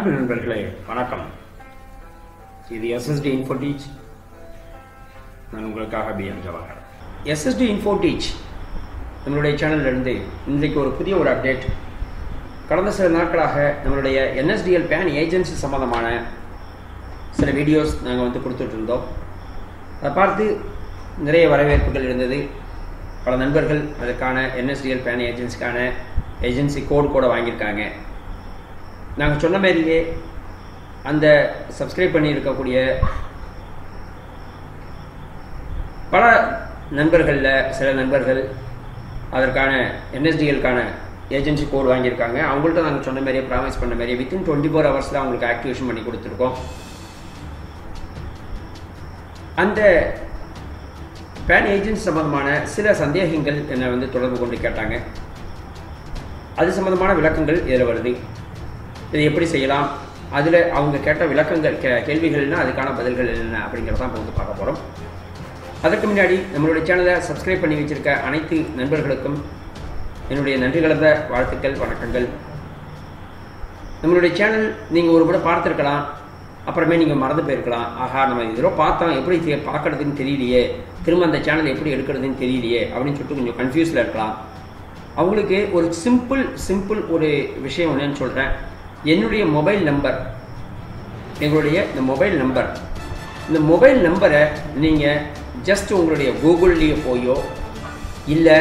அன்பு நண்பர்களே வணக்கம் இது எஸ்எஸ்டி இன்ஃபோ டீச் நான் உங்களுக்காக PM Jawahar SST info teach நம்மளுடைய சேனல்ல இருந்து இன்றைக்கு ஒரு புதிய ஒரு அப்டேட் கடந்த சில நாட்களாக நம்மளுடைய என்எஸ்டிஎல் பேன் ஏஜென்சி சம்பந்தமான சில வீடியோஸ் நாங்கள் வந்து கொடுத்துட்டு இருந்தோம் அதை பார்த்து நிறைய வரவேற்புகள் இருந்தது பல நண்பர்கள் அதுக்கான என்எஸ்டிஎல் பேன் ஏஜென்சிக்கான ஏஜென்சி கோட் கூட வாங்கியிருக்காங்க நாங்கள் சொன்ன மாதிரியே அந்த சப்ஸ்கிரைப் பண்ணி இருக்கக்கூடிய பல நண்பர்களில் சில நண்பர்கள் அதற்கான என்எஸ்டிஎல்கான ஏஜென்சி கோட் வாங்கியிருக்காங்க அவங்கள்ட்ட நாங்கள் சொன்ன மாதிரியே ப்ராமிஸ் பண்ண மாதிரியே வித்தின் டுவெண்ட்டி ஃபோர் ஹவர்ஸில் அவங்களுக்கு ஆக்டிவேஷன் பண்ணி கொடுத்துருக்கோம் அந்த பேன் ஏஜென்சி சம்பந்தமான சில சந்தேகங்கள் என்னை வந்து தொடர்பு கொண்டு கேட்டாங்க அது சம்பந்தமான விளக்கங்கள் இதில் வருது இதை எப்படி செய்யலாம் அதில் அவங்க கேட்ட விளக்கங்கள் கே கேள்விகள்னா அதுக்கான பதில்கள் என்ன அப்படிங்கிறத இப்போ வந்து பார்க்க போகிறோம் அதற்கு முன்னாடி நம்மளுடைய சேனலை சப்ஸ்கிரைப் பண்ணி வச்சிருக்க அனைத்து நண்பர்களுக்கும் என்னுடைய நன்றி கலந்த வாழ்த்துக்கள் வணக்கங்கள் நம்மளுடைய சேனல் நீங்கள் ஒரு முறை பார்த்துருக்கலாம் அப்புறமே நீங்கள் மறந்து போயிருக்கலாம் ஆஹா நம்ம இதோ பார்த்தோம் எப்படி தெ- பார்க்கறதுன்னு தெரியலையே திரும்ப அந்த சேனல் எப்படி எடுக்கிறதுன்னு தெரியலையே அப்படின்னு சொல்லிட்டு கொஞ்சம் கன்ஃபியூஸில் இருக்கலாம் அவங்களுக்கு ஒரு சிம்பிள் சிம்பிள் ஒரு விஷயம் என்னன்னு சொல்கிறேன் என்னுடைய மொபைல் நம்பர் எங்களுடைய இந்த மொபைல் நம்பர் இந்த மொபைல் நம்பரை நீங்கள் ஜஸ்ட் உங்களுடைய கூகுள்லேயே போயோ இல்லை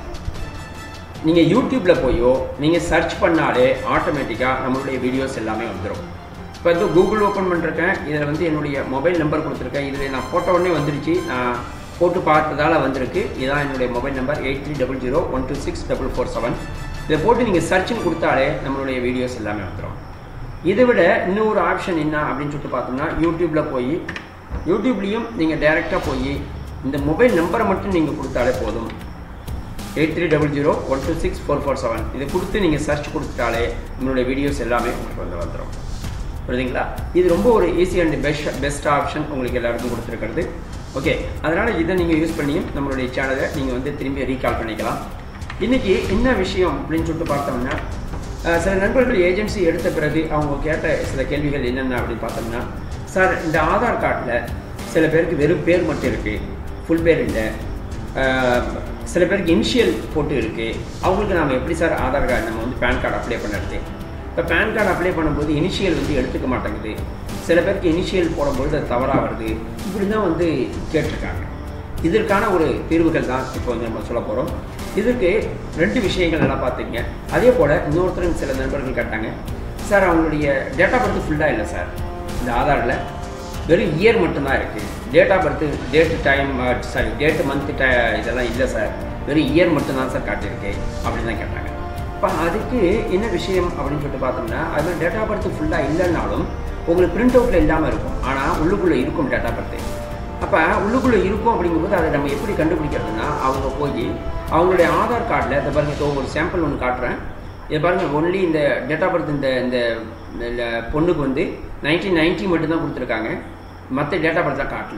நீங்கள் யூடியூப்பில் போயோ நீங்கள் சர்ச் பண்ணாலே ஆட்டோமேட்டிக்காக நம்மளுடைய வீடியோஸ் எல்லாமே வந்துடும் இப்போ வந்து கூகுள் ஓப்பன் பண்ணிருக்கேன் இதில் வந்து என்னுடைய மொபைல் நம்பர் கொடுத்துருக்கேன் இதில் நான் போட்ட உடனே வந்துருச்சு நான் போட்டு பார்த்ததால வந்திருக்கு இதுதான் என்னுடைய mobile number eight three double zero one two six double four seven இதை போட்டு நீங்கள் சர்ச்சுன்னு கொடுத்தாலே நம்மளுடைய வீடியோஸ் எல்லாமே வந்துடும் இதை விட இன்னொரு ஆப்ஷன் என்ன அப்படின்னு சொல்லிட்டு பார்த்தோம்னா யூடியூப்பில் போய் யூடியூப்லேயும் நீங்கள் டைரெக்டாக போய் இந்த மொபைல் நம்பரை மட்டும் நீங்கள் கொடுத்தாலே போதும் eight three double zero one two six four four seven இதை கொடுத்து நீங்கள் சர்ச் கொடுத்துட்டாலே நம்மளுடைய வீடியோஸ் எல்லாமே உங்களுக்கு வந்து வந்துடும் புரியுதுங்களா இது ரொம்ப ஒரு easy and best best option உங்களுக்கு எல்லாருக்கும் கொடுத்துருக்கிறது ஓகே அதனால் இதை நீங்கள் யூஸ் பண்ணியும் நம்மளுடைய சேனலை நீங்கள் வந்து திரும்பி ரீகால் பண்ணிக்கலாம் இன்றைக்கி என்ன விஷயம் அப்படின்னு சொல்லிட்டு பார்த்தோம்னா அஹ், சில நண்பர்கள் ஏஜென்சி எடுத்த பிறகு அவங்க கேட்ட சில கேள்விகள் என்னென்ன அப்படின்னு பார்த்தோம்னா சார் இந்த ஆதார் கார்டில் சில பேருக்கு வெறும் பேர் மட்டும் இருக்குது ஃபுல் பேர் இல்லை ஆஹ் சில பேருக்கு இனிஷியல் போட்டு இருக்குது அவங்களுக்கு நாம் எப்படி சார் ஆதார் கார்டு நம்ம வந்து பேன் கார்டு அப்ளை பண்ணுறது இப்போ பேன் கார்டு அப்ளை பண்ணும்போது இனிஷியல் வந்து எடுத்துக்க மாட்டேங்குது சில பேருக்கு இனிஷியல் போடும்போது அது தவறாக வருது இப்படி தான் வந்து கேட்டிருக்காங்க இதற்கான ஒரு தீர்வுகள் தான் இப்போ வந்து நம்ம சொல்ல போகிறோம் இதுக்கு ரெண்டு விஷயங்கள் நல்லா பார்த்துங்க அதே போல் இன்னொருத்தரும் சில நண்பர்கள் கேட்டாங்க சார் அவங்களுடைய டேட்டா பர்த் ஃபுல்லாக இல்லை சார் இந்த ஆதாரில் வெறும் இயர் மட்டும்தான் இருக்குது date of birth date time sorry date month டை இதெல்லாம் இல்லை சார் வெறும் இயர் மட்டும்தான் சார் காட்டியிருக்கு அப்படின்னு தான் கேட்டாங்க இப்போ அதுக்கு என்ன விஷயம் அப்படின்னு சொல்லிட்டு பார்த்தோம்னா அது மாதிரி டேட் ஆஃப் பர்த் ஃபுல்லாக இல்லைன்னாலும் உங்களுக்கு பிரிண்ட் அவுட்டில் இல்லாமல் இருக்கும் ஆனால் உள்ளுக்குள்ளே இருக்கும் டேட் ஆஃப் பர்த்து அப்போ உள்ளுக்குள்ளே இருக்கும் அப்படிங்கும்போது அதை நம்ம எப்படி கண்டுபிடிக்கிறதுனா அவங்க போய் அவங்களுடைய ஆதார் கார்டில் இந்த பாருங்க இதோ ஒரு சாம்பிள் ஒன்று காட்டுறேன் இது பாருங்க ஒன்லி இந்த டேட் ஆஃப் பர்த் இந்த இந்த இந்த பொண்ணுக்கு வந்து நைன்டீன் நைன்ட்டி மட்டும்தான் கொடுத்துருக்காங்க மற்ற டேட் ஆஃப் பர்த்லாம் காட்டல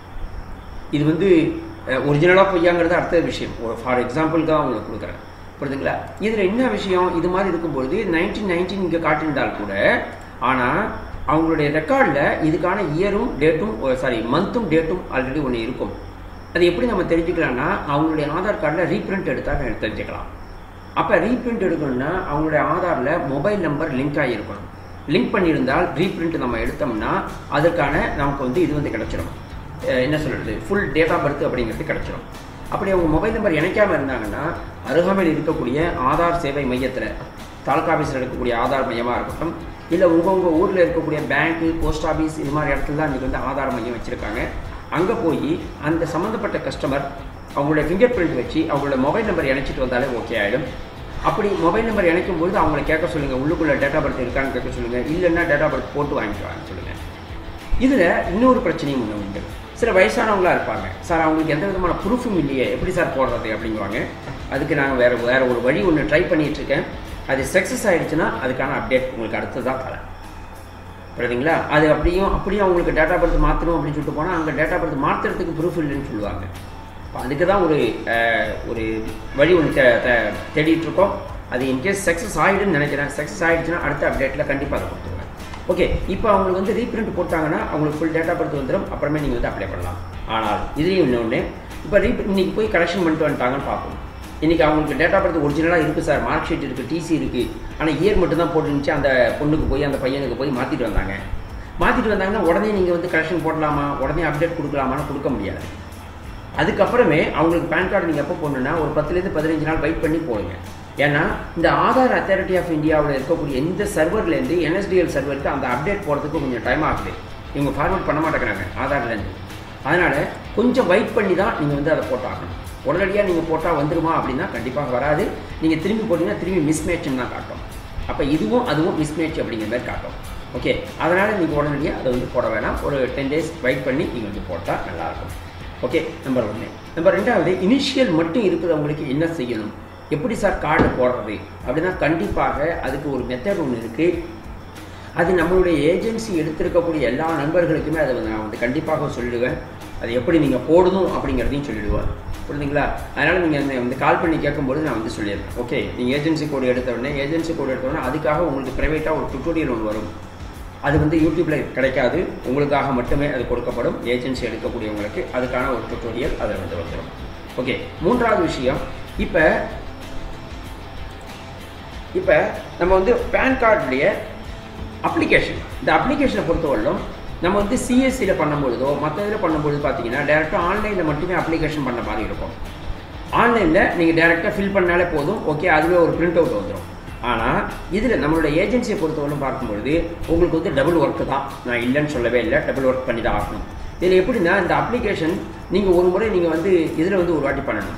இது வந்து ஒரிஜினலாக பொய்யாங்கிறது அடுத்த விஷயம் ஒரு ஃபார் எக்ஸாம்பிளுக்காக அவங்களுக்கு கொடுக்குறேன் புரியுதுங்களா இதில் என்ன விஷயம் இது மாதிரி இருக்கும்பொழுது நைன்டீன் நைன்டீன் இங்கே காட்டியிருந்தால் கூட ஆனால் அவங்களுடைய ரெக்கார்டில் இதுக்கான இயரும் டேட்டும் சாரி மந்த்தும் டேட்டும் ஆல்ரெடி ஒன்று இருக்கும் அது எப்படி நம்ம தெரிஞ்சுக்கலாம்னா அவங்களுடைய ஆதார் கார்டில் ரீப்ரிண்ட் எடுத்தால் தெரிஞ்சுக்கலாம் அப்போ ரீப்ரிண்ட் எடுக்கணும்னா அவங்களுடைய ஆதாரில் மொபைல் நம்பர் லிங்க் ஆகியிருக்கணும் லிங்க் பண்ணியிருந்தால் ரீப்ரிண்ட் நம்ம எடுத்தோம்னா அதுக்கான நமக்கு வந்து இது வந்து கிடச்சிரும் அஹ் என்ன சொல்கிறது ஃபுல் டேட் ஆஃப் பர்த் அப்படிங்கிறது கிடச்சிரும் அப்படி அவங்க மொபைல் நம்பர் இணைக்காமல் இருந்தாங்கன்னா அருகாமையில் இருக்கக்கூடிய ஆதார் சேவை மையத்தில் தாலுக்கா ஆஃபீஸில் இருக்கக்கூடிய ஆதார் மையமாக இருக்கட்டும் இல்லை உங்கள் உங்கள் ஊரில் இருக்கக்கூடிய பேங்க்கு போஸ்ட் ஆஃபீஸ் இது மாதிரி இடத்துல தான் இன்றைக்கி வந்து ஆதார் மையம் வச்சுருக்காங்க அங்கே போய் அந்த சம்மந்தப்பட்ட கஸ்டமர் அவங்களுடைய ஃபிங்கர் பிரிண்ட் வச்சு அவங்களோட மொபைல் நம்பர் இணைச்சிட்டு வந்தாலே ஓகே ஆகிடும் அப்படி மொபைல் நம்பர் இணைக்கும் பொழுது அவங்கள கேட்க சொல்லுங்கள் உள்ளுக்குள்ளே டேட்டா பர்த் இருக்கான்னு கேட்க சொல்லுங்கள் இல்லைன்னா டேட்டா பர்த் போட்டு வாங்கிக்குவாங்க சொல்லுங்கள் இதில் இன்னொரு பிரச்சனையும் ஒன்று உண்டு சில வயசானவங்களா இருப்பாங்க சார் அவங்களுக்கு எந்த விதமான ப்ரூஃபும் இல்லையே எப்படி சார் போடுறது அப்படிங்குவாங்க அதுக்கு நாங்கள் வேறு வேறு ஒரு வழி ஒன்று ட்ரை பண்ணிட்டு இருக்கேன் அது சக்ஸஸ் ஆயிடுச்சுன்னா அதுக்கான அப்டேட் உங்களுக்கு அடுத்ததாக தரேன் புரியுதுங்களா அது அப்படியும் அப்படியும் அவங்களுக்கு டேட்டா பர்த் மாற்றணும் அப்படின்னு சொல்லிட்டு போனால் அங்கே டேட்டா பர்த் மாற்றுறதுக்கு ப்ரூஃப் இல்லைன்னு சொல்லுவாங்க இப்போ அதுக்கு தான் ஒரு அஹ், ஒரு வழி ஒன்று தே தே- தேடிட்டு இருக்கோம் அது இன்கேஸ் சக்ஸஸ் ஆகிடுன்னு நினைக்கிறேன் சக்ஸஸ் ஆகிடுச்சுன்னா அடுத்த அப்டேட்டில் கண்டிப்பாக அதை கொடுத்துருவேன் ஓகே இப்போ அவங்களுக்கு வந்து ரீப்ரிண்ட் போட்டாங்கன்னா அவங்களுக்கு ஃபுல் டேட்டா பர்த் வந்துடும் அப்புறமே நீங்கள் வந்து அப்ளை பண்ணலாம் ஆனால் இதுலேயும் இன்னொன்று இப்போ ரீ இன்னைக்கு போய் கரெக்ஷன் பண்ணிட்டு வந்துட்டாங்கன்னு பார்ப்போம் இன்றைக்கி அவங்களுக்கு டேட்டா பர்த் ஒரிஜினலாக இருக்குது சார் மார்க் ஷீட் இருக்குது டிசி இருக்குது ஆனால் இயர் மட்டும் தான் போட்டுருந்துச்சு அந்த பொண்ணுக்கு போய் அந்த பையனுக்கு போய் மாற்றிட்டு வந்தாங்க மாற்றிட்டு வந்தாங்கன்னா உடனே நீங்கள் வந்து கரெக்ஷன் போடலாமா உடனே அப்டேட் கொடுக்கலாமான்னு கொடுக்க முடியாது அதுக்கப்புறமே அவங்களுக்கு பேன் கார்டு நீங்கள் எப்போ போடணுன்னா ஒரு பத்துலேருந்து பதினஞ்சு நாள் வெயிட் பண்ணி போடுங்க ஏன்னா இந்த ஆதார் அத்தாரிட்டி ஆஃப் இந்தியாவில் இருக்கக்கூடிய எந்த சர்வர்லேருந்து என்எஸ்டிஎல் சர்வருக்கு அந்த அப்டேட் போகிறதுக்கு கொஞ்சம் டைம் ஆகுது இவங்க ஃபார்வர்ட் பண்ண மாட்டேங்கிறாங்க ஆதார்லேருந்து அதனால் கொஞ்சம் வெயிட் பண்ணி தான் நீங்கள் வந்து அதை போட்டாகணும் உடனடியாக நீங்கள் போட்டால் வந்துருமா அப்படின்னா கண்டிப்பாக வராது நீங்கள் திரும்பி போட்டிங்கன்னா திரும்பி மிஸ்மேட்ச்னு தான் காட்டும் அப்போ இதுவும் அதுவும் மிஸ்மேட்ச் அப்படிங்கிற மாதிரி காட்டும் ஓகே அதனால் நீங்கள் உடனடியாக அதை வந்து போட வேணாம் ஒரு டென் டேஸ் வெயிட் பண்ணி நீங்கள் வந்து போட்டால் நல்லாயிருக்கும் ஓகே நம்பர் ஒன்று நம்பர் ரெண்டாவது இனிஷியல் மட்டும் இருக்கிறவங்களுக்கு என்ன செய்யணும் எப்படி சார் கார்டு போடுறது அப்படின்னா கண்டிப்பாக அதுக்கு ஒரு மெத்தட் ஒன்று இருக்குது அது நம்மளுடைய ஏஜென்சி எடுத்திருக்கக்கூடிய எல்லா நண்பர்களுக்குமே அதை வந்து நான் வந்து கண்டிப்பாக சொல்லிடுவேன் அது எப்படி நீங்கள் போடணும் அப்படிங்கிறதையும் சொல்லிடுவேன் புரியுதுங்களா அதனால் நீங்கள் அந்த வந்து கால் பண்ணி கேட்கும்போது நான் வந்து சொல்லிடுறேன் ஓகே நீங்கள் ஏஜென்சி கோடு எடுத்த உடனே ஏஜென்சி கோடு எடுத்த உடனே அதுக்காக உங்களுக்கு ப்ரைவேட்டாக ஒரு டுட்டோரியல் ஒன்று வரும் அது வந்து யூடியூப்பில் கிடைக்காது உங்களுக்காக மட்டுமே அது கொடுக்கப்படும் ஏஜென்சி எடுக்கக்கூடியவங்களுக்கு அதுக்கான ஒரு டுட்டோரியல் அதில் வந்து வந்துடும் ஓகே மூன்றாவது விஷயம் இப்போ இப்போ நம்ம வந்து பேன் கார்டுடைய அப்ளிகேஷன் இந்த அப்ளிகேஷனை பொறுத்தவரையிலும் நம்ம வந்து சிஎஸ்சியில் பண்ணும்பொழுதோ மற்ற இதில் பண்ணும்பொழுது பார்த்தீங்கன்னா டேரெக்டாக ஆன்லைனில் மட்டுமே அப்ளிகேஷன் பண்ண மாதிரி இருக்கும் ஆன்லைனில் நீங்கள் டேரெக்டாக ஃபில் பண்ணாலே போதும் ஓகே அதுவே ஒரு பிரிண்ட் அவுட் வந்துடும் ஆனால் இதில் நம்மளோட ஏஜென்சியை பொறுத்தவரைக்கும் பார்க்கும்பொழுது உங்களுக்கு வந்து டபுள் ஒர்க்கு தான் நான் இல்லைன்னு சொல்லவே இல்லை டபுள் ஒர்க் பண்ணி தான் ஆகணும் இதில் எப்படின்னா இந்த அப்ளிகேஷன் நீங்கள் ஒரு முறை நீங்கள் வந்து இதில் வந்து ஒரு வாட்டி பண்ணணும்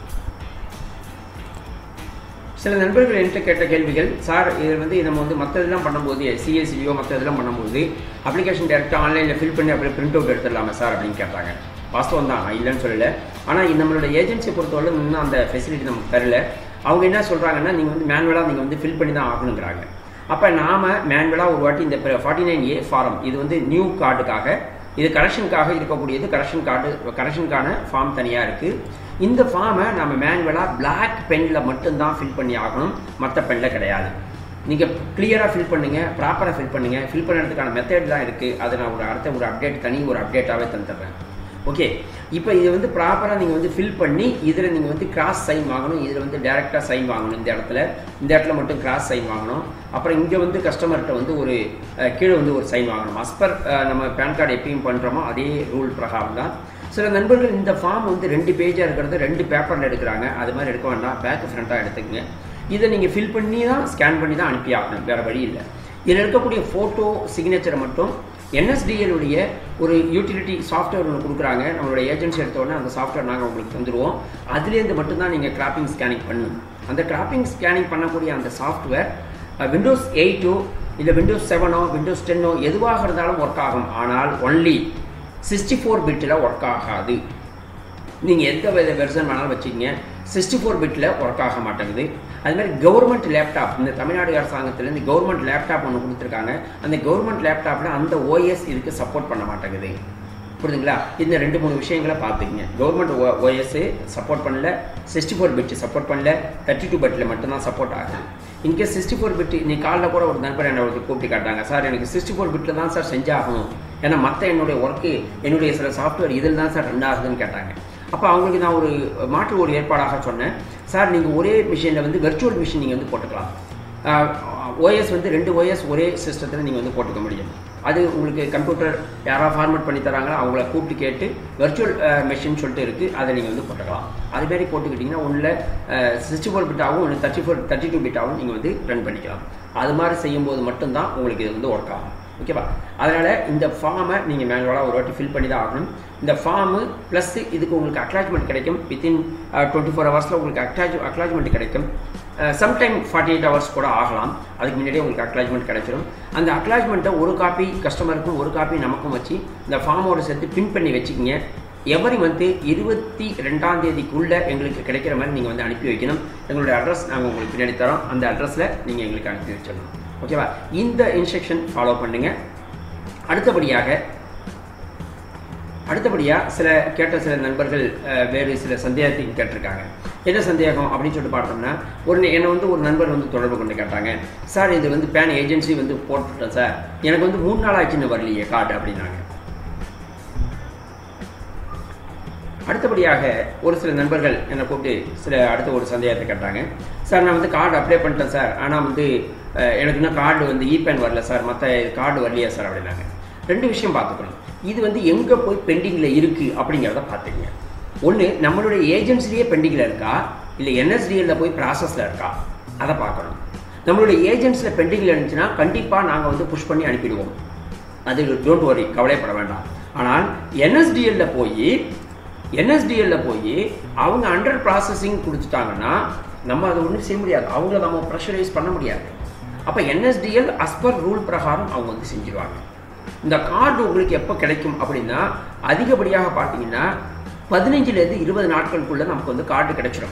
சில நண்பர்கள் என்கிட்ட கேட்ட கேள்விகள் சார் இது வந்து நம்ம வந்து மற்ற இதெல்லாம் பண்ணும்போது சிஎஸ்சியோ மற்ற இதெல்லாம் பண்ணும்போது அப்ளிகேஷன் டேரெக்டாக ஆன்லைனில் ஃபில் பண்ணி அப்படியே பிரிண்ட் அவுட் எடுத்துடலாமா சார் அப்படின்னு கேட்டாங்க வாஸ்தவம் தான் நான் இல்லைன்னு சொல்லலை ஆனால் நம்மளோட ஏஜென்சியை பொறுத்தவரை இன்னும் அந்த ஃபெசிலிட்டி நமக்கு தரல அவங்க என்ன சொல்கிறாங்கன்னா நீங்கள் வந்து மேனுவலாக நீங்கள் வந்து ஃபில் பண்ணி தான் ஆகணுங்கிறாங்க அப்போ நாம் மேனுவலாக ஒரு வாட்டி இந்த ஃபார்ட்டி நைன் ஏ ஃபார்ம் இது வந்து நியூ கார்டுக்காக இது கரெக்ஷனுக்காக இருக்கக்கூடியது கரெக்ஷன் கார்டு கரெக்ஷனுக்கான ஃபார்ம் தனியாக இருக்குது இந்த ஃபார்மை நம்ம மேனுவலாக பிளாக் பெனில் மட்டும்தான் ஃபில் பண்ணி ஆகணும் மற்ற பெனில் கிடையாது நீங்கள் கிளியராக ஃபில் பண்ணுங்கள் ப்ராப்பராக ஃபில் பண்ணுங்கள் ஃபில் பண்ணுறதுக்கான மெத்தட்லாம் இருக்குது அதை நான் ஒரு அடுத்த ஒரு அப்டேட் தனி ஒரு அப்டேட்டாகவே தந்துடுறேன் ஓகே இப்போ இது வந்து ப்ராப்பராக நீங்கள் வந்து ஃபில் பண்ணி இதில் நீங்கள் வந்து கிராஸ் சைன் வாங்கணும் இதில் வந்து டேரெக்டாக சைன் வாங்கணும் இந்த இடத்துல இந்த இடத்துல மட்டும் கிராஸ் சைன் வாங்கணும் அப்புறம் இங்கே வந்து கஸ்டமர்கிட்ட வந்து ஒரு கீழே வந்து ஒரு சைன் வாங்கணும் அஸ்பர் நம்ம பேன் கார்டு எப்பயும் பண்ணுறோமோ அதே ரூல் பிரகாரம் தான் சில நண்பர்கள் இந்த ஃபார்ம் வந்து ரெண்டு பேஜாக இருக்கிறது ரெண்டு பேப்பரில் எடுக்கிறாங்க அது மாதிரி எடுக்க வேண்டாம் பேக்கு ஃப்ரண்ட்டாக எடுத்துக்கங்க இதை நீங்கள் ஃபில் பண்ணி தான் ஸ்கேன் பண்ணி தான் அனுப்பி ஆகணும் வேறு வழி இல்லை இதில் இருக்கக்கூடிய ஃபோட்டோ சிக்னேச்சரை மட்டும் என்எஸ்டிஎலுடைய ஒரு யூட்டிலிட்டி சாஃப்ட்வேர் ஒன்று கொடுக்குறாங்க நம்மளோட ஏஜென்சி எடுத்த உடனே அந்த சாஃப்ட்வேர் நாங்கள் உங்களுக்கு தந்துடுவோம் அதுலேருந்து மட்டும்தான் நீங்கள் கிராப்பிங் ஸ்கேனிங் பண்ணணும் அந்த கிராப்பிங் ஸ்கேனிங் பண்ணக்கூடிய அந்த சாஃப்ட்வேர் விண்டோஸ் எயிட்டோ இல்லை விண்டோஸ் செவனோ விண்டோஸ் டென்னோ எதுவாக இருந்தாலும் ஒர்க் ஆகும் ஆனால் ஒன்லி சிக்ஸ்டி ஃபோர் பிட்டில் ஒர்க் ஆகாது நீங்கள் எந்த வித வெர்சன் வேணாலும் வச்சுக்கங்க சிக்ஸ்டி ஃபோர் பிட்டில் ஒர்க் ஆக மாட்டேங்குது அது மாதிரி கவர்மெண்ட் லேப்டாப் இந்த தமிழ்நாடு அரசாங்கத்துலேருந்து கவர்மெண்ட் லேப்டாப் ஒன்று கொடுத்துருக்காங்க அந்த கவர்மெண்ட் லேப்டாப்பில் அந்த ஓஎஸ் இதுக்கு சப்போர்ட் பண்ண மாட்டேங்குது புரியுதுங்களா இந்த ரெண்டு மூணு விஷயங்களை பார்த்துக்குங்க கவர்மெண்ட் ஓ ஓஎஸ் சப்போர்ட் பண்ணல சிக்ஸ்டி ஃபோர் பிட் சப்போர்ட் பண்ணல தேர்ட்டி டூ பிட்டில் மட்டும்தான் சப்போர்ட் ஆகுது இன்கேஸ் சிக்ஸ்டி ஃபோர் பிட் நீ காலைல கூட ஒரு நண்பர் என்னை ஒரு கூப்பிட்டு காட்டாங்க சார் எனக்கு சிக்ஸ்டி ஃபோர் பிட்டில் தான் சார் செஞ்சாகணும் ஏன்னா மற்ற என்னுடைய ஒர்க்கு என்னுடைய சில சாஃப்ட்வேர் இதில் தான் சார் ரன் ஆகுதுன்னு கேட்டாங்க அப்போ அவங்களுக்கு நான் ஒரு மாற்று ஒரு ஏற்பாடாக சொன்னேன் சார் நீங்கள் ஒரே மிஷினில் வந்து வெர்ச்சுவல் மிஷின் நீங்கள் வந்து போட்டுக்கலாம் ஓஎஸ் வந்து ரெண்டு ஓஎஸ் ஒரே சிஸ்டத்தில் நீங்கள் வந்து போட்டுக்க முடியும் அது உங்களுக்கு கம்ப்யூட்டர் யாராவது ஃபார்மேட் பண்ணி தராங்களோ அவங்கள கூப்பிட்டு கேட்டு வெர்ச்சுவல் மெஷின் சொல்லிட்டு இருக்குது அதை நீங்கள் வந்து போட்டுக்கலாம் அதுமாரி போட்டுக்கிட்டிங்கன்னா ஒன்றில் சிக்ஸ்டி ஃபோர் பிட்டாகவும் ஒன்று தேர்ட்டி ஃபோர் தேர்ட்டி டூ பிட்டாகவும் நீங்கள் வந்து ரன் பண்ணிக்கலாம் அது மாதிரி செய்யும்போது மட்டும்தான் உங்களுக்கு இது வந்து ஒர்க் ஆகும் ஓகேவா அதனால் இந்த ஃபார்மை நீங்கள் மேனுவலாக ஒரு வாட்டி ஃபில் பண்ணி தான் ஆகணும் இந்த ஃபார்மு ப்ளஸ் இதுக்கு உங்களுக்கு அக்லாஜ்மெண்ட் கிடைக்கும் வித்தின் டுவெண்ட்டி ஃபோர் ஹவர்ஸில் உங்களுக்கு அக்லாஜ் அக்லாஜ்மெண்ட் கிடைக்கும் சம்டைம் ஃபார்ட்டி எயிட் ஹவர்ஸ் கூட ஆகலாம் அதுக்கு முன்னாடியே உங்களுக்கு அக்லாஜ்மெண்ட் கிடைச்சிடும் அந்த அக்லாஜ்மெண்ட்டை ஒரு காப்பி கஸ்டமருக்கும் ஒரு காப்பி நமக்கும் வச்சு இந்த ஃபார்மோட சேர்த்து பின் பண்ணி வச்சுக்கிங்க எவரி மந்த்து இருபத்தி ரெண்டாம் தேதிக்குள்ளே எங்களுக்கு கிடைக்கிற மாதிரி நீங்கள் வந்து அனுப்பி வைக்கணும் எங்களுடைய அட்ரஸ் நாங்கள் உங்களுக்கு பின்னாடி தரோம் அந்த அட்ரஸில் நீங்கள் எங்களுக்கு அனுப்பி வச்சிடணும் ஓகேவா இந்த இன்ஸ்ட்ரக்ஷன் ஃபாலோ பண்ணுங்கள் அடுத்தபடியாக அடுத்தபடியாக சில கேட்ட சில நண்பர்கள் வேறு சில சந்தேகத்தையும் கேட்டிருக்காங்க என்ன சந்தேகம் அப்படின்னு சொல்லிட்டு பார்த்தோம்னா ஒரு என்னை வந்து ஒரு நண்பர் வந்து தொடர்பு கொண்டு கேட்டாங்க சார் இது வந்து பேன் ஏஜென்சி வந்து போட்டுட்டேன் சார் எனக்கு வந்து மூணு நாள் ஆச்சுன்னு வரலையே கார்டு அப்படின்னாங்க அடுத்தபடியாக ஒரு சில நண்பர்கள் என்னை கூப்பிட்டு சில அடுத்த ஒரு சந்தேகத்தை கேட்டாங்க சார் நான் வந்து கார்டு அப்ளை பண்ணிட்டேன் சார் ஆனால் வந்து அஹ், எனக்கு இன்னும் கார்டு வந்து இ பேன் வரல சார் மற்ற கார்டு வரலையா சார் அப்படின்னாங்க ரெண்டு விஷயம் பார்த்துக்கணும் இது வந்து எங்கே போய் பெண்டிங்கில் இருக்குது அப்படிங்கிறத பார்த்துக்கங்க ஒன்று நம்மளுடைய ஏஜென்சிலேயே பெண்டிங்கில் இருக்கா இல்லை என்எஸ்டிஎல்ல போய் ப்ராசஸில் இருக்கா அதை பார்க்கணும் நம்மளுடைய ஏஜென்ட்ஸில் பெண்டிங்கில் இருந்துச்சுன்னா கண்டிப்பாக நாங்கள் வந்து புஷ் பண்ணி அனுப்பிடுவோம் அது டோன்ட் வரி கவலைப்பட வேண்டாம் ஆனால் என்எஸ்டிஎல்ல போய் என்எஸ்டிஎல்ல போய் அவங்க அண்டர் ப்ராசஸிங் கொடுத்துட்டாங்கன்னா நம்ம அதை ஒன்றும் செய்ய முடியாது அவங்கள நம்ம ப்ரெஷரைஸ் பண்ண முடியாது அப்போ என்எஸ்டிஎல் அஸ்பர் ரூல் பிரகாரம் அவங்க வந்து செஞ்சிருவாங்க இந்த கார்டு உங்களுக்கு எப்போ கிடைக்கும் அப்படின்னா அதிகப்படியாக பார்த்தீங்கன்னா பதினஞ்சுலேருந்து இருபது நாட்களுக்குள்ள நமக்கு வந்து கார்டு கிடைச்சிடும்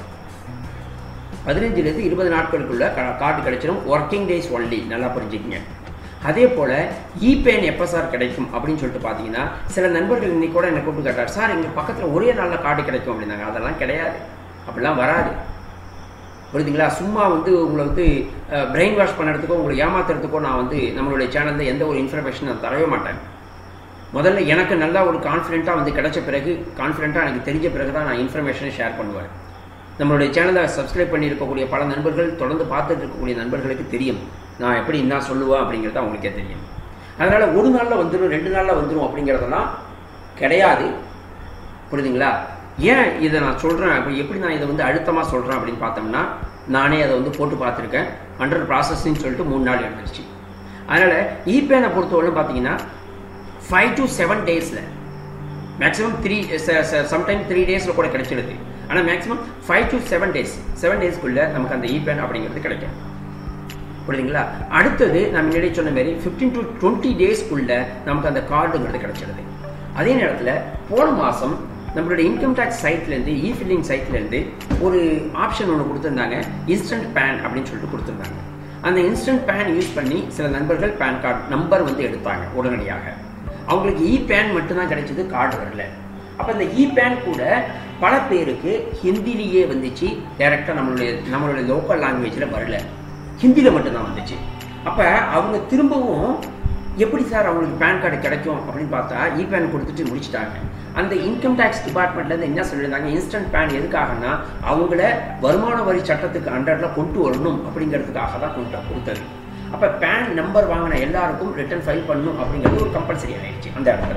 பதினஞ்சுலேருந்து இருபது நாட்களுக்குள்ள கா- கார்டு கிடைச்சிடும் ஒர்க்கிங் டேஸ் ஒன்லி நல்லா புரிஞ்சுக்கங்க அதே போல் இ பேன் எப்போ சார் கிடைக்கும் அப்படின்னு சொல்லிட்டு பார்த்தீங்கன்னா சில நண்பர்கள் இன்னைக்கு கூட என்னை கூப்பிட்டு கேட்டார் சார் எங்கள் பக்கத்தில் ஒரே நாளில் கார்டு கிடைக்கும் அப்படின்னாங்க அதெல்லாம் கிடையாது அப்படிலாம் வராது புரியுதுங்களா சும்மா வந்து உங்களை வந்து பிரெயின் வாஷ் பண்ணுறதுக்கோ உங்களை ஏமாத்துறதுக்கோ நான் வந்து நம்மளுடைய சேனலில் எந்த ஒரு இன்ஃபர்மேஷன் நான் தரவே மாட்டேன் முதல்ல எனக்கு நல்லா ஒரு கான்ஃபிடென்ட்டாக வந்து கிடைச்ச பிறகு கான்ஃபிடென்ட்டாக எனக்கு தெரிஞ்ச பிறகு தான் நான் இன்ஃபர்மேஷனை ஷேர் பண்ணுவேன் நம்மளுடைய சேனலை சப்ஸ்கிரைப் பண்ணி இருக்கக்கூடிய பல நண்பர்கள் தொடர்ந்து பார்த்துட்டு இருக்கக்கூடிய நண்பர்களுக்கு தெரியும் நான் எப்படி என்ன சொல்லுவேன் அப்படிங்கிறது அவங்களுக்கே தெரியும் அதனால் ஒரு நாளில் வந்துடும் ரெண்டு நாளில் வந்துடும் அப்படிங்கிறதெல்லாம் கிடையாது புரியுதுங்களா ஏன் இதை நான் சொல்கிறேன் அப்படி எப்படி நான் இதை வந்து அழுத்தமாக சொல்கிறேன் அப்படின்னு பார்த்தோம்னா நானே அதை வந்து போட்டு பார்த்துருக்கேன் அண்டர் ப்ராசஸ்ன்னு சொல்லிட்டு மூணு நாள் எடுத்துருச்சு அதனால் இபேனை பொறுத்தவரை பார்த்தீங்கன்னா ஃபைவ் டு செவன் டேஸில் மேக்ஸிமம் த்ரீ சம்டைம் த்ரீ டேஸில் கூட கிடைச்சிடுது ஆனால் maximum five to seven days seven டேஸ்க்குள்ளே நமக்கு அந்த இபேன் அப்படிங்கிறது கிடைக்கும் புரியுதுங்களா அடுத்தது நான் முன்னாடி சொன்ன மாதிரி ஃபிஃப்டீன் டு டுவெண்ட்டி டேஸ்க்குள்ள நமக்கு அந்த கார்டுங்கிறது கிடைச்சிடுது அதே நேரத்தில் போன மாதம் நம்மளுடைய இன்கம் டேக்ஸ் சைட்லேருந்து இ ஃபில்லிங் சைட்லேருந்து ஒரு ஆப்ஷன் ஒன்று கொடுத்துருந்தாங்க இன்ஸ்டன்ட் பேன் அப்படின்னு சொல்லிட்டு கொடுத்துருந்தாங்க அந்த இன்ஸ்டன்ட் பேன் யூஸ் பண்ணி சில நண்பர்கள் பேன் கார்டு நம்பர் வந்து எடுத்தாங்க உடனடியாக அவங்களுக்கு இ பேன் மட்டும்தான் கிடைச்சது கார்டு வரல அப்போ இந்த இ பேன் கூட பல பேருக்கு ஹிந்திலேயே வந்துச்சு டைரெக்டாக நம்மளுடைய நம்மளுடைய லோக்கல் லாங்குவேஜில் வரல ஹிந்தியில் மட்டும்தான் வந்துச்சு அப்போ அவங்க திரும்பவும் எப்படி சார் அவங்களுக்கு பேன் கார்டு கிடைக்கும் அப்படின்னு பார்த்தா இ பேன் கொடுத்துட்டு முடிச்சிட்டாங்க அந்த இன்கம் டேக்ஸ் டிபார்ட்மெண்ட்லேருந்து என்ன சொல்லியிருந்தாங்க இன்ஸ்டன்ட் பேன் எதுக்காகனா அவங்கள வருமான வரி சட்டத்துக்கு அண்டரில் கொண்டு வரணும் அப்படிங்கிறதுக்காக தான் கொண்டு கொடுத்தது அப்போ பேன் நம்பர் வாங்கின எல்லாருக்கும் ரிட்டர்ன் ஃபைல் பண்ணணும் அப்படிங்கிறது ஒரு கம்பல்சரி ஆயிடுச்சு அந்த இடத்துல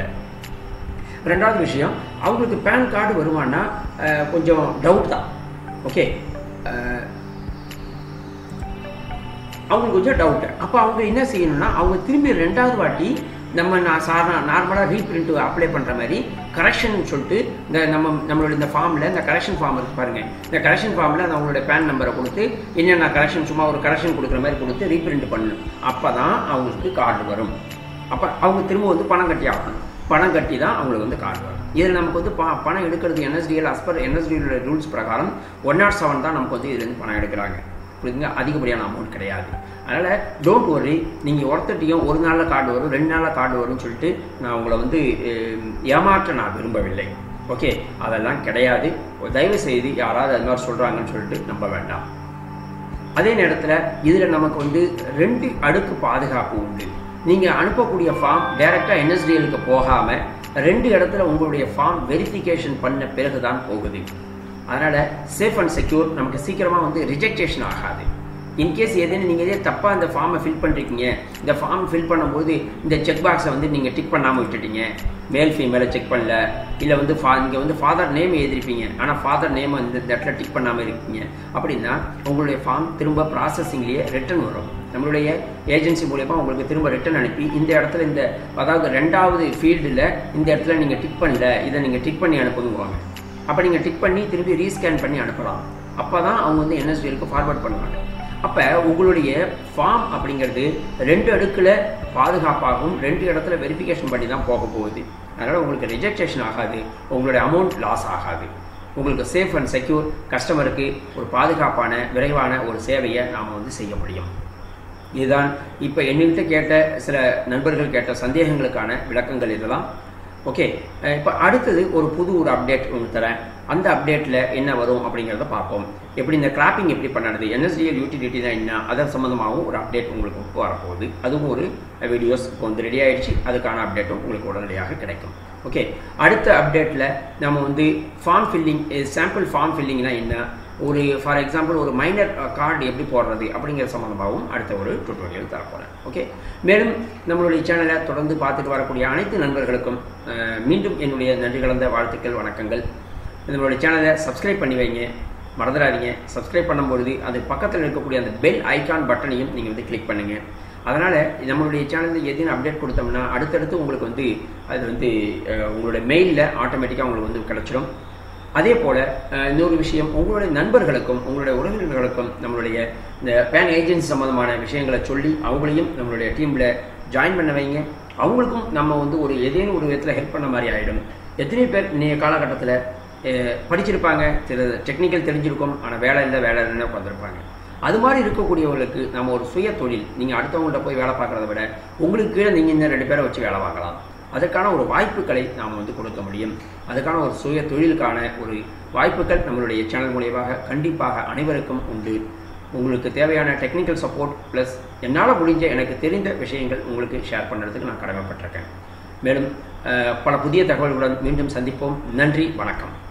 ரெண்டாவது விஷயம் அவங்களுக்கு பேன் கார்டு வருமானா அஹ், கொஞ்சம் டவுட் தான் ஓகே அவங்களுக்கு கொஞ்சம் டவுட்டு அப்போ அவங்க என்ன செய்யணும்னா அவங்க திரும்பி ரெண்டாவது வாட்டி நம்ம நான் சாரா நார்மலாக ரீப்ரிண்ட் அப்ளை பண்ணுற மாதிரி கரெக்ஷன் சொல்லிட்டு இந்த நம்ம நம்மளோட இந்த ஃபார்மில் இந்த கரெக்ஷன் ஃபார்ம் இருக்கு பாருங்க இந்த கரெக்ஷன் ஃபார்மில் அந்த அவங்களோட பேன் நம்பரை கொடுத்து என்னென்ன கரெக்ஷன் சும்மா ஒரு கரெக்ஷன் கொடுக்குற மாதிரி கொடுத்து ரீப்ரிண்ட் பண்ணணும் அப்போ தான் அவங்களுக்கு கார்டு வரும் அப்போ அவங்க திரும்ப வந்து பணம் கட்டி ஆகணும் பணம் கட்டி தான் அவங்களுக்கு வந்து கார்டு வரும் இதில் நமக்கு வந்து ப பணம் எடுக்கிறது என்எஸ்டிஎல் அஸ்பர் என்எஸ்டிஎல் ரூல்ஸ் பிரகாரம் ஒன் நாட் செவன் தான் நமக்கு வந்து இதுலேருந்து பணம் எடுக்கிறாங்க புரியுதுங்க அதிகப்படியான அமௌண்ட் கிடையாது அதனால் டோன்ட் worry நீங்கள் ஒருத்தட்டையும் ஒரு நாளில் கார்டு வரும் ரெண்டு நாளில் கார்டு வரும்னு சொல்லிட்டு நான் உங்களை வந்து அஹ், ஏமாற்ற நான் விரும்பவில்லை ஓகே அதெல்லாம் கிடையாது தயவு செய்து யாராவது அது மாதிரி சொல்கிறாங்கன்னு சொல்லிட்டு நம்ப வேண்டாம் அதே நேரத்தில் இதில் நமக்கு வந்து ரெண்டு அடுக்கு பாதுகாப்பு உண்டு நீங்கள் அனுப்பக்கூடிய ஃபார்ம் டைரெக்டாக என்எஸ்டிஎலுக்கு போகாமல் ரெண்டு இடத்துல உங்களுடைய ஃபார்ம் வெரிஃபிகேஷன் பண்ண பிறகு தான் போகுது அதனால் சேஃப் அண்ட் செக்யூர் நமக்கு சீக்கிரமாக வந்து ரிஜெக்டேஷன் ஆகாது இன்கேஸ் ஏதேனும் நீங்கள் இதே தப்பாக இந்த ஃபார்மை ஃபில் பண்ணுறீங்க இந்த ஃபார்ம் ஃபில் பண்ணும்போது இந்த செக் பாக்ஸை வந்து நீங்கள் டிக் பண்ணாமல் விட்டுட்டீங்க மேல் ஃபீமேலை செக் பண்ணல இல்லை வந்து ஃபா இங்கே வந்து ஃபாதர் நேம் எழுதிருப்பீங்க ஆனால் ஃபாதர் நேம் வந்து இந்த இடத்துல டிக் பண்ணாமல் இருக்கீங்க அப்படின்னா உங்களுடைய ஃபார்ம் திரும்ப ப்ராசஸிங்லேயே ரிட்டர்ன் வரும் நம்மளுடைய ஏஜென்சி மூலயமா உங்களுக்கு திரும்ப ரிட்டர்ன் அனுப்பி இந்த இடத்துல இந்த அதாவது ரெண்டாவது ஃபீல்டில் இந்த இடத்துல நீங்கள் டிக் பண்ணல இதை நீங்கள் டிக் பண்ணி அனுப்புங்குவாங்க அப்போ நீங்கள் டிக் பண்ணி திரும்பி ரீஸ்கேன் பண்ணி அனுப்பலாம் அப்போ தான் அவங்க வந்து என்எஸ்டிஎலுக்கு ஃபார்வர்ட் பண்ணுவாங்க அப்போ உங்களுடைய ஃபார்ம் அப்படிங்கிறது ரெண்டு அடுக்கில் பாதுகாப்பாகவும் ரெண்டு இடத்துல வெரிஃபிகேஷன் பண்ணி தான் போக போகுது அதனால் உங்களுக்கு ரிஜெக்டேஷன் ஆகாது உங்களுடைய அமௌண்ட் லாஸ் ஆகாது உங்களுக்கு சேஃப் அண்ட் செக்யூர் கஸ்டமருக்கு ஒரு பாதுகாப்பான விரைவான ஒரு சேவையை நாம் வந்து செய்ய முடியும் இதுதான் இப்போ என்கிட்ட கேட்ட சில நண்பர்கள் கேட்ட சந்தேகங்களுக்கான விளக்கங்கள் இதெல்லாம் ஓகே இப்போ அடுத்தது ஒரு புது ஒரு அப்டேட் உங்களுக்கு தரேன் அந்த அப்டேட்டில் என்ன வரும் அப்படிங்கிறத பார்ப்போம் எப்படி இந்த கிளாப்பிங் எப்படி பண்ணுறது என்எஸ்டிஎல் யூட்டிலிட்டி தான் என்ன அதன் சம்மந்தமாகவும் ஒரு அப்டேட் உங்களுக்கு வரப்போகுது அதுவும் ஒரு வீடியோஸ் இப்போ வந்து ரெடி ஆயிடுச்சு அதுக்கான அப்டேட்டும் உங்களுக்கு உடனடியாக கிடைக்கும் ஓகே அடுத்த அப்டேட்டில் நம்ம வந்து ஃபார்ம் ஃபில்லிங் சாம்பிள் ஃபார்ம் ஃபில்லிங்னா என்ன ஒரு ஃபார் எக்ஸாம்பிள் ஒரு மைனர் கார்டு எப்படி போடுறது அப்படிங்கிற சம்மந்தமாகவும் அடுத்த ஒரு டுட்டோரியல் தரப்போகிறேன் ஓகே மேலும் நம்மளுடைய சேனலை தொடர்ந்து பார்த்துட்டு வரக்கூடிய அனைத்து நண்பர்களுக்கும் அஹ், மீண்டும் என்னுடைய நன்றி கலந்த வாழ்த்துக்கள் வணக்கங்கள் நம்மளுடைய சேனலை சப்ஸ்கிரைப் பண்ணி வைங்க மறந்துடாதீங்க சப்ஸ்கிரைப் பண்ணும்பொழுது அது பக்கத்தில் இருக்கக்கூடிய அந்த பெல் ஐகான் பட்டனையும் நீங்கள் வந்து கிளிக் பண்ணுங்கள் அதனால் நம்மளுடைய சேனலில் எதுவும் அப்டேட் கொடுத்தோம்னா அடுத்தடுத்து உங்களுக்கு வந்து அது வந்து அஹ், உங்களுடைய மெயிலில் ஆட்டோமேட்டிக்காக உங்களுக்கு வந்து கிடச்சிடும் அதே போல் இன்னொரு விஷயம் உங்களுடைய நண்பர்களுக்கும் உங்களுடைய உறவினர்களுக்கும் நம்மளுடைய இந்த பேன் ஏஜென்சி சம்மந்தமான விஷயங்களை சொல்லி அவங்களையும் நம்மளுடைய டீமில் ஜாயின் பண்ண வைங்க அவங்களுக்கும் நம்ம வந்து ஒரு ஏதேனும் ஒரு விதத்தில் ஹெல்ப் பண்ண மாதிரி ஆகிடும் எத்தனை பேர் இன்றைய காலகட்டத்தில் படிச்சிருப்பாங்க சில டெக்னிக்கல் தெரிஞ்சிருக்கும் ஆனால் வேலை இல்லை வேலை இல்லைன்னு உட்காந்துருப்பாங்க அது மாதிரி இருக்கக்கூடியவங்களுக்கு நம்ம ஒரு சுய தொழில் நீங்கள் அடுத்தவங்கள்ட்ட போய் வேலை பார்க்குறத விட உங்களுக்கு கீழே நீங்கள் இந்த ரெண்டு பேரை வச்சு வேலை பார்க்கலாம் அதற்கான ஒரு வாய்ப்புகளை நாம் வந்து கொடுக்க முடியும் அதுக்கான ஒரு சுய தொழிலுக்கான ஒரு வாய்ப்புகள் நம்மளுடைய சேனல் மூலியமாக கண்டிப்பாக அனைவருக்கும் உண்டு உங்களுக்கு தேவையான டெக்னிக்கல் சப்போர்ட் ப்ளஸ் என்னால் முடிஞ்ச எனக்கு தெரிந்த விஷயங்கள் உங்களுக்கு ஷேர் பண்ணுறதுக்கு நான் கடமைப்பட்டிருக்கேன் மேலும் அஹ், பல புதிய தகவல்களுடன் மீண்டும் சந்திப்போம் நன்றி வணக்கம்